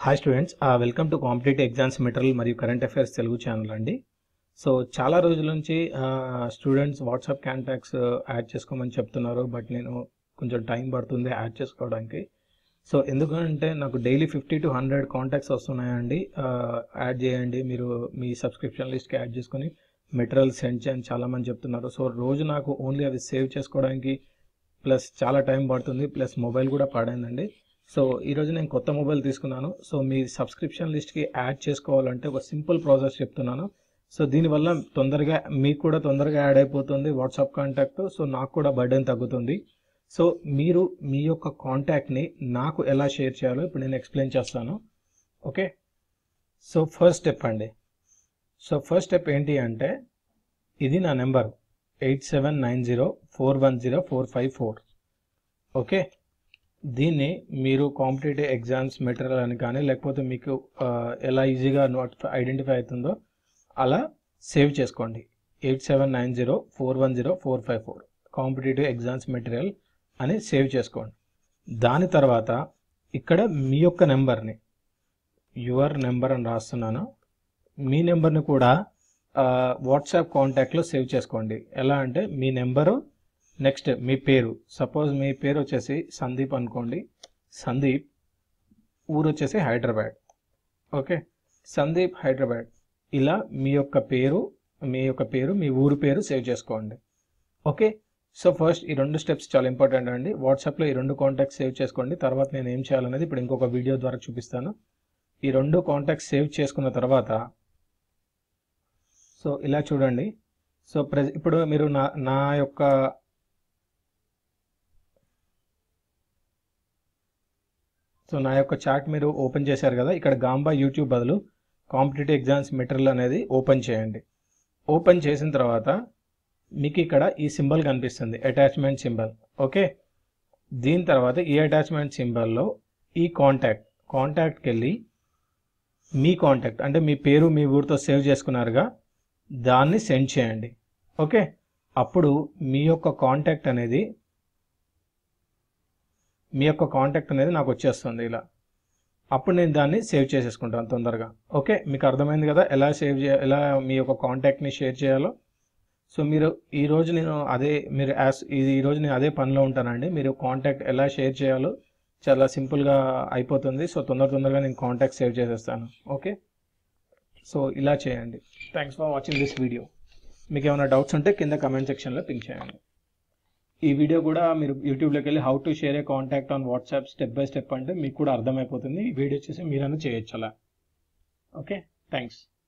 hi students welcome to competitive exams material మరియు current affairs Telugu channel అండి so చాలా రోజుల నుంచి స్టూడెంట్స్ వాట్సాప్ కాంటాక్ట్స్ యాడ్ చేసుకోమని చెప్తున్నారు బట్ నేను కొంచెం టైం పడుతుంది యాడ్ చేసుకోవడానికి సో ఎందుకంటే నాకు daily fifty to hundred contacts వస్తున్నాయండి యాడ్ చేయండి మీరు మీ సబ్స్క్రిప్షన్ లిస్ట్కి యాడ్ చేసుకొని మెటీరియల్ సెండ్ చేయని చాలామంది చెప్తున్నారు సో రోజు నాకు ఓన్లీ అవి సేవ్ చేసుకోవడానికి ప్లస్ చాలా టైం పడుతుంది ప్లస్ మొబైల్ కూడా పాడైందండి సో ఈరోజు నేను కొత్త మొబైల్ తీసుకున్నాను సో మీ సబ్స్క్రిప్షన్ లిస్ట్కి యాడ్ చేసుకోవాలంటే ఒక సింపుల్ ప్రాసెస్ చెప్తున్నాను సో దీనివల్ల తొందరగా మీకు కూడా తొందరగా యాడ్ అయిపోతుంది వాట్సాప్ కాంటాక్ట్ సో నాకు కూడా బర్డెన్ తగ్గుతుంది సో మీరు మీ యొక్క కాంటాక్ట్ని నాకు ఎలా షేర్ చేయాలో ఇప్పుడు నేను ఎక్స్ప్లెయిన్ చేస్తాను ఓకే సో ఫస్ట్ స్టెప్ అండి సో ఫస్ట్ స్టెప్ ఏంటి అంటే ఇది నా number eight seven nine zero four one zero four five four okay దీన్ని మీరు కాంపిటేటివ్ ఎగ్జామ్స్ మెటీరియల్ అని కానీ లేకపోతే మీకు ఆ, ఎలా ఈజీగా నోట్ ఐడెంటిఫై అవుతుందో అలా సేవ్ చేసుకోండి eight seven nine zero four one zero four five four competitive exams material అని సేవ్ చేసుకోండి దాని తర్వాత ఇక్కడ మీ యొక్క నెంబర్ని యువర్ నెంబర్ అని రాస్తున్నాను మీ నెంబర్ని కూడా వాట్సాప్ కాంటాక్ట్లో సేవ్ చేసుకోండి ఎలా అంటే మీ నెంబరు నెక్స్ట్ మీ పేరు సపోజ్ మీ పేరు వచ్చేసి సందీప్ అనుకోండి సందీప్ ఊరు వచ్చేసి హైదరాబాద్ ఓకే సందీప్ హైదరాబాద్ ఇలా మీ యొక్క పేరు మీ యొక్క పేరు మీ ఊరు పేరు సేవ్ చేసుకోండి ఓకే సో ఫస్ట్ ఈ రెండు స్టెప్స్ చాలా ఇంపార్టెంట్ అండి వాట్సాప్లో ఈ రెండు కాంటాక్ట్స్ సేవ్ చేసుకోండి తర్వాత నేను ఏం చేయాలనేది ఇప్పుడు ఇంకొక వీడియో ద్వారా చూపిస్తాను ఈ రెండు కాంటాక్ట్స్ సేవ్ చేసుకున్న తర్వాత సో ఇలా చూడండి సో ప్రెజ ఇప్పుడు మీరు నా నా యొక్క సో నా యొక్క చాట్ మీరు ఓపెన్ చేశారు కదా ఇక్కడ గాంబా యూట్యూబ్ బదులు కాంపిటేటివ్ ఎగ్జామ్స్ మెటీరియల్ అనేది ఓపెన్ చేయండి ఓపెన్ చేసిన తర్వాత మీకు ఇక్కడ ఈ సింబల్ కనిపిస్తుంది అటాచ్మెంట్ సింబల్ ఓకే దీని తర్వాత ఈ అటాచ్మెంట్ సింబల్లో ఈ కాంటాక్ట్ కాంటాక్ట్కి వెళ్ళి మీ కాంటాక్ట్ అంటే మీ పేరు మీ ఊరితో సేవ్ చేసుకున్నారుగా దాన్ని సెండ్ చేయండి ఓకే అప్పుడు మీ యొక్క కాంటాక్ట్ అనేది మీ యొక్క కాంటాక్ట్ అనేది నాకు వచ్చేస్తుంది ఇలా అప్పుడు నేను దాన్ని సేవ్ చేసేసుకుంటాను తొందరగా ఓకే మీకు అర్థమైంది కదా ఎలా సేవ్ చే ఎలా మీ యొక్క కాంటాక్ట్ని షేర్ చేయాలో సో మీరు ఈ రోజు నేను అదే మీరు యాస్ ఇది ఈ రోజు నేను అదే పనిలో ఉంటానండి మీరు కాంటాక్ట్ ఎలా షేర్ చేయాలో చాలా సింపుల్గా అయిపోతుంది సో తొందర తొందరగా నేను కాంటాక్ట్ సేవ్ చేసేస్తాను ఓకే సో ఇలా చేయండి thanks for watching this video మీకు ఏమైనా డౌట్స్ ఉంటే కింద కమెంట్ సెక్షన్లో పింక్ చేయండి ఈ వీడియో కూడా మీరు యూట్యూబ్లోకి వెళ్ళి how to share a contact on WhatsApp step by step అంటే మీకు కూడా అర్థమైపోతుంది ఈ వీడియో చూసి మీరన్నా చేయొచ్చు అలా ఓకే థ్యాంక్స్